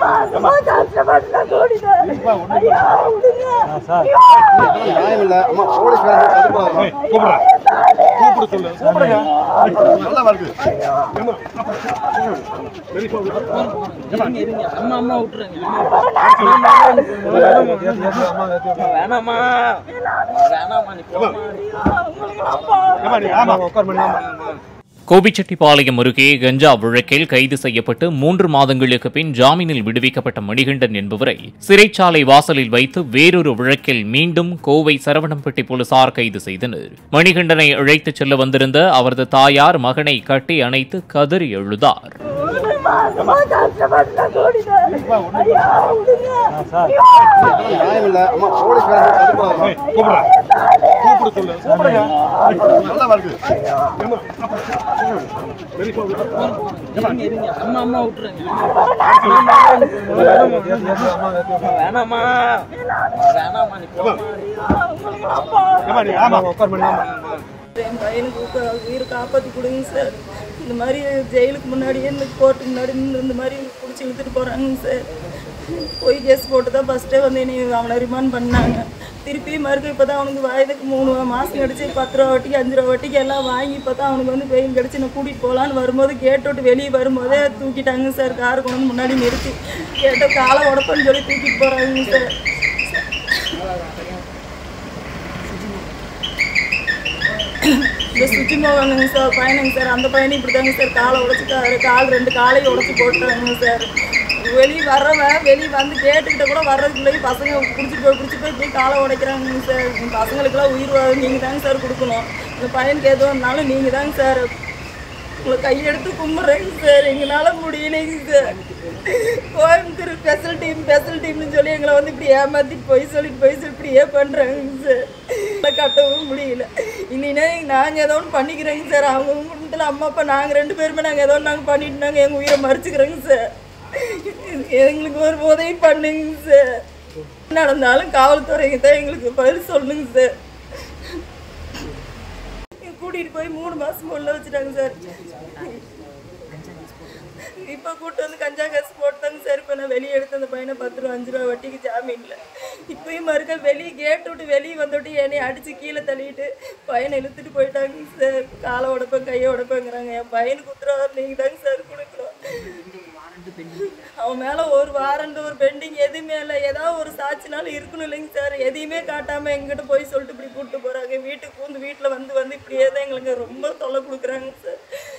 மாசமா கஷ்டப்பட்டு கூடினேன் ஐயா விடுங்க நியாயம் இல்ல அம்மா போலீஸ் வேற கடுப்பாகும் கூப்பிட சொல்லு கூப்பிடுங்க நல்லா வருது அம்மா அம்மா விட்டுருங்க வேணாமா வேணாமா நீ போம்மா. ஏம்மா நீ ஆமா உட்கார் மணி ஆமா கோபிச்செட்டிப்பாளையம் அருகே கஞ்சா வழக்கில் கைது செய்யப்பட்டு மூன்று மாதங்களுக்கு பின் ஜாமீனில் விடுவிக்கப்பட்ட மணிகண்டன் என்பவரை சிறைச்சாலை வாசலில் வைத்து வேறொரு வழக்கில் மீண்டும் கோவை சரவணம்பட்டி போலீசார் கைது செய்தனர் மணிகண்டனை அழைத்துச் செல்ல வந்திருந்த அவரது தாயார் மகனை கட்டி அணைத்து கதறி எழுதார் மாசமா கஷ்டப்பட்டு கூடினேன் ஐயா விடுங்க நியாயம் இல்ல அம்மா போலீஸ் வேற கடுப்பாகும் கூப்பிடுற கூப்பிட சொல்லு கூப்பிடுங்க நல்லா வருது இருங்க, இருங்க. அம்மா அம்மா விட்டுருங்க வேணாமா வேணாமா நீ போம்மா. ஏம்மா நீ ஆமா உட்கார் மணி ஆமா என் பையனுக்கு உக்க- உயிரை காப்பாற்றி கொடுங்க சார் இந்த மாதிரி ஜெயிலுக்கு முன்னாடியே இந்த கோர்ட்டுக்கு முன்னாடி இந்த இந்த மாதிரி பிடிச்சி இழுத்துட்டு போகிறாங்க சார் போய் கேஸ் போட்டு தான் ஃபஸ்ட்டே வந்து என்னை அவனை ரிமாண்ட் பண்ணாங்க திருப்பி மறுக்க இப்போ தான் அவனுக்கு வயதுக்கு மூணு மாதம் கிடச்சி பத்து ரூபா வட்டிக்கு அஞ்சு ரூபா வட்டிக்கு எல்லாம் வாங்கி இப்போ தான் அவனுக்கு வந்து பெயின் கிடச்சி நான் கூட்டிகிட்டு போகலான்னு வரும்போது கேட் விட்டு வெளியே வரும்போதே தூக்கிட்டாங்க சார் கார் கொண்டு வந்து முன்னாடி நிறுத்தி கேட்ட காலை உடப்பன்னு சொல்லி தூக்கிட்டு போகிறாங்க சார் இந்த சுற்றி மோகனுங்க சார் பையனுங்க சார் அந்த பையனும் இப்படி தாங்க சார் காலை உடச்சிட்டாரு கால் ரெண்டு காலையும் உடச்சி போட்டாங்க சார் வெளியே வர்றவன் வெளியே வந்து கேட்டுக்கிட்ட கூட வர்றதுக்குள்ளேயே பசங்க பிடிச்சி போய் பிடிச்சி போய் போய் காலை உடைக்கிறாங்க சார் இந்த பசங்களுக்கெல்லாம் உயிர் வா- நீங்க தாங்க சார் கொடுக்கணும் இந்த பையனுக்கு எதுவும் நீங்க தாங்க சார் உங்களை கையெடுத்து கும்பிட்றேங்க சார் எங்களால் முடியலைங்க sir Coimbatore special team special டீம்னு சொல்லி எங்களை வந்து இப்படி ஏமாத்திட்டு போய் சொல்லிட்டு போய் சொல்லி இப்படியே பண்ணுறாங்க சார் எங்களை கட்டவும் முடியல இல்லைன்னா நாங்கள் ஏதோ ஒன்று பண்ணிக்கிறோங்க சார் அவங்க குடும்பத்தில் அம்மா அப்பா நாங்கள் ரெண்டு பேருமே நாங்கள் ஏதோ ஒன்று நாங்கள் பண்ணிட்டு நாங்கள் எங்கள் உயிரை மறைச்சிக்கிறோங்க சார் எங்களுக்கு ஒரு உதவி பண்ணுங்க சார் என்ன நடந்தாலும் காவல்துறைங்க தான் எங்களுக்கு பதில் சொல்லுங்க சார் கூட்டிகிட்டு போய் மூணு மாதம் உள்ள வச்சுட்டாங்க சார் இப்போ கூட்டு வந்து கஞ்சா காசு போட்டாங்க சார் இப்போ நான் வெளியே எடுத்து அந்த பையனை பத்து ரூபா அஞ்சு ரூபா வட்டிக்கு ஜாமீனில் இப்பயும் மறுக்க வெளியே கேட்டு விட்டு வெளியே வந்துட்டு என்னை அடித்து கீழே தள்ளிட்டு பையனை இழுத்துட்டு போயிட்டாங்க சார் காலை உடைப்பேன் கையை உடைப்பேங்கிறாங்க என் பையனுக்கு உத்தரவாதம் நீங்கள் தாங்க சார் கொடுக்கணும் அவன் மேலே ஒரு வாரண்ட் ஒரு பெண்டிங் எதுவுமே இல்லை ஏதாவது ஒரு சாட்சினாலும் இருக்கணும் இல்லைங்க சார் எதையுமே காட்டாமல் எங்கிட்ட போய் சொல்லிட்டு இப்படி கூப்பிட்டு போகிறாங்க வீட்டுக்கு பூந்து வீட்டில் வந்து வந்து இப்படியே தான் எங்களுக்கு ரொம்ப தொல்லை கொடுக்குறாங்க சார்